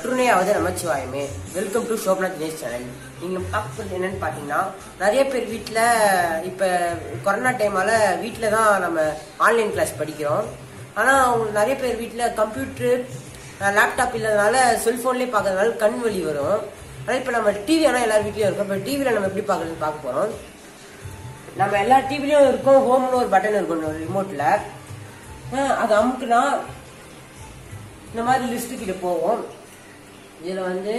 நற்றுணையாவது நமச்சிவாயமே welcome to Sopnath Dinesh channel நீங்க பார்க்கறது என்னன்னு பாத்தீங்கன்னா நிறைய பேர் வீட்ல இப்ப கொரோனா டைமால வீட்ல தான் நம்ம ஆன்லைன் கிளாஸ் படிக்கிறோம் ஆனா அவங்க நிறைய பேர் வீட்ல கம்ப்யூட்டர் லேப்டாப் இல்லாதனால செல்போன்லயே பார்க்கறதுனால கண் வலி வரும் ஆனா இப்ப நம்ம டிவி ஆனா எல்லார் வீட்லயும் இருக்கும் இப்ப டிவில நம்ம எப்படி பார்க்கறதுன்னு பார்க்க போறோம் நம்ம எல்லா டிவிலையும் இருக்கும் ஹோம்னு ஒரு பட்டன் இருக்கும் ரிமோட்ல அது அமுக்குனா இந்த மாதிரி லிஸ்ட் கிட்ட போவோம் இதுல வந்து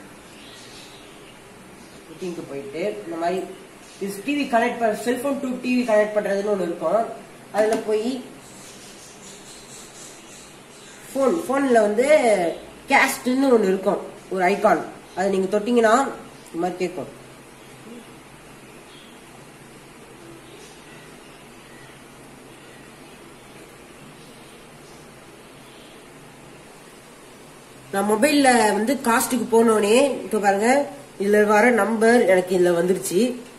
மீட்டிங்க்கு போயிட்டு இந்த மாதிரி டிவி கனெக்ட் பண்ண செல்போன் டு டிவி கனெக்ட் பண்றதுன்னு ஒன்று இருக்கும் அதுல போய் ஃபோன் ஃபோன்ல வந்து கேஸ்ட்னு ஒன்று இருக்கும் ஒரு ஐகான் அதை நீங்க தொட்டீங்கன்னா இந்த மாதிரி கேட்கும் நான் மொபைல்ல வந்து காஸ்ட்டுக்கு போனோடனே இப்போ பாருங்க இதுல வர நம்பர் எனக்கு இதுல வந்துருச்சு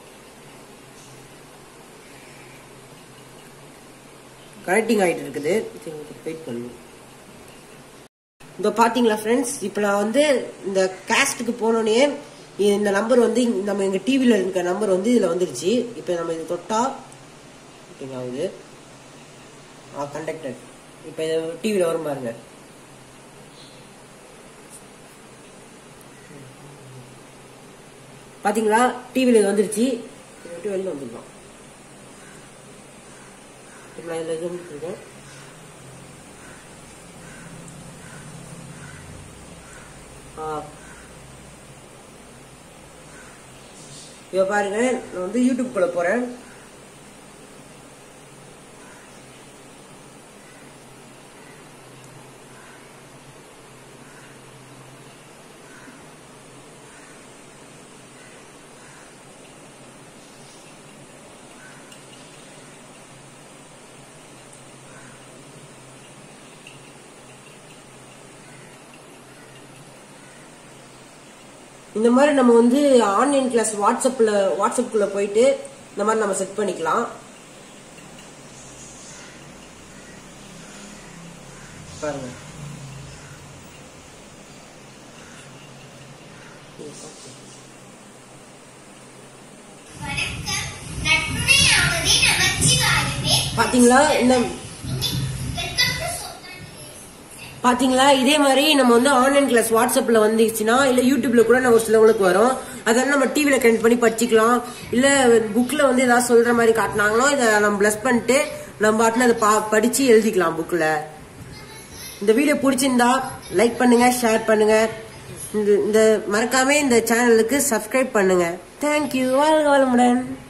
கனெக்டிங் ஆயிட்டு இருக்குது வெயிட் பண்ணுங்க இந்த பாத்தீங்களா ஃப்ரெண்ட்ஸ் இப்போ நான் வந்து இந்த காஸ்ட்டுக்கு போனோடனே இந்த நம்பர் வந்து நம்ம எங்க டிவில இருக்க நம்பர் வந்து இதுல வந்துருச்சு இப்போ நம்ம இது தொட்டா ஓகேங்க ஆகுது ஆ கண்டக்டட் இப்போ இது டிவில வரும் பாருங்க பாத்தீங்களா டிவில இது வந்துருச்சு இதை விட்டு வெளில வந்துடலாம் இப்ப நான் இதுல zoom இருக்கேன் ஆ இப்ப பாருங்க நான் வந்து யூடியூப் குள்ள போறேன் இந்த மாதிரி நம்ம வந்து ஆன்லைன் கிளாஸ் வாட்ஸ்அப்ல வாட்ஸ்அப்குள்ள போயிட்டு இந்த மாதிரி நம்ம செட் பண்ணிக்கலாம் பாருங்க வணக்கம் நட்புணையாவதே நமச்சிவாயவே பாத்தீங்களா இந்த வெல்கம் டு சோப்னா பாத்தீங்களா இதே மாதிரி நம்ம வந்து ஆன்லைன் கிளாஸ் வாட்ஸ்அப்ல வந்துச்சுன்னா இல்ல யூடியூப்ல கூட நம்ம ஒரு சிலவங்களுக்கு வரும் அதெல்லாம் நம்ம டிவில கனெக்ட் பண்ணி படிச்சுக்கலாம் இல்ல புக்ல வந்து ஏதாவது சொல்ற மாதிரி காட்டினாங்களோ இதை நம்ம பிளஸ் பண்ணிட்டு நம்ம பாட்டுன்னு அதை பா- படிச்சு எழுதிக்கலாம் புக்ல இந்த வீடியோ பிடிச்சிருந்தா லைக் பண்ணுங்க ஷேர் பண்ணுங்க இந்த இந்த மறக்காம இந்த சேனலுக்கு சப்ஸ்கிரைப் பண்ணுங்க தேங்க்யூ வாழ்க வளமுடன்